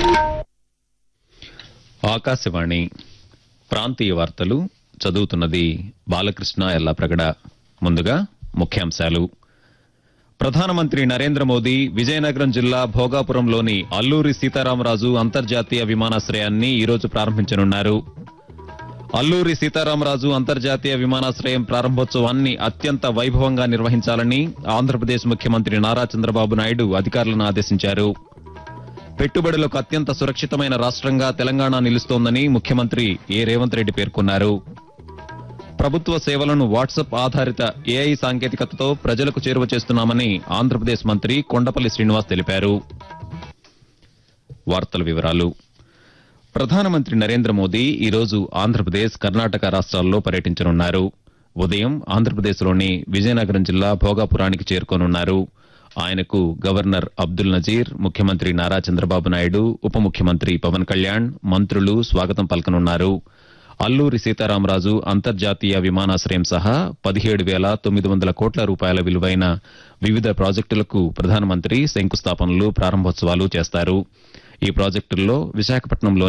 ఆకాశవాణి ప్రాంతీయ వార్తలు చదువుతున్నది బాలకృష్ణ ఎల్లాప్రగడ ముందుగా ముఖ్యాంశాలు ప్రధానమంత్రి నరేంద్ర మోదీ విజయనగరం జిల్లా భోగాపురంలోని అల్లూరి సీతారామరాజు అంతర్జాతీయ విమానాశ్రయాన్ని ఈరోజు ప్రారంభించనున్నారు అల్లూరి సీతారామరాజు అంతర్జాతీయ విమానాశ్రయం ప్రారంభోత్సవాన్ని అత్యంత వైభవంగా నిర్వహించాలని ఆంధ్రప్రదేశ్ ముఖ్యమంత్రి నారా చంద్రబాబు నాయుడు అధికారులను ఆదేశించారు పెట్టుబడులకు అత్యంత సురక్షితమైన రాష్ట్రంగా తెలంగాణ నిలుస్తోందని ముఖ్యమంత్రి ఏ రేవంత్ రెడ్డి పేర్కొన్నారు ప్రభుత్వ సేవలను వాట్సాప్ ఆధారిత ఏఐ సాంకేతికతతో ప్రజలకు చేరువ చేస్తున్నామని ఆంధ్రప్రదేశ్ మంత్రి కొండపల్లి శ్రీనివాస్ తెలిపారు వార్తల వివరాలు ప్రధానమంత్రి నరేంద్ర మోదీ ఈరోజు ఆంధ్రప్రదేశ్ కర్ణాటక రాష్ట్రాల్లో పర్యటించనున్నారు ఉదయం ఆంధ్రప్రదేశ్లోని విజయనగరం జిల్లా భోగాపురానికి చేరుకోనున్నారు ఆయనకు గవర్నర్ అబ్దుల్ నజీర్ ముఖ్యమంత్రి నారా చంద్రబాబు నాయుడు ఉప ముఖ్యమంత్రి పవన్ కళ్యాణ్ మంత్రులు స్వాగతం పలకనున్నారు అల్లూరి సీతారామరాజు అంతర్జాతీయ విమానాశ్రయం సహా పదిహేడు వేల తొమ్మిది వందల కోట్ల రూపాయల విలువైన వివిధ ప్రాజెక్టులకు ప్రధానమంత్రి శంకుస్థాపనలు ప్రారంభోత్సవాలు చేస్తారు ఈ ప్రాజెక్టుల్లో విశాఖపట్నంలో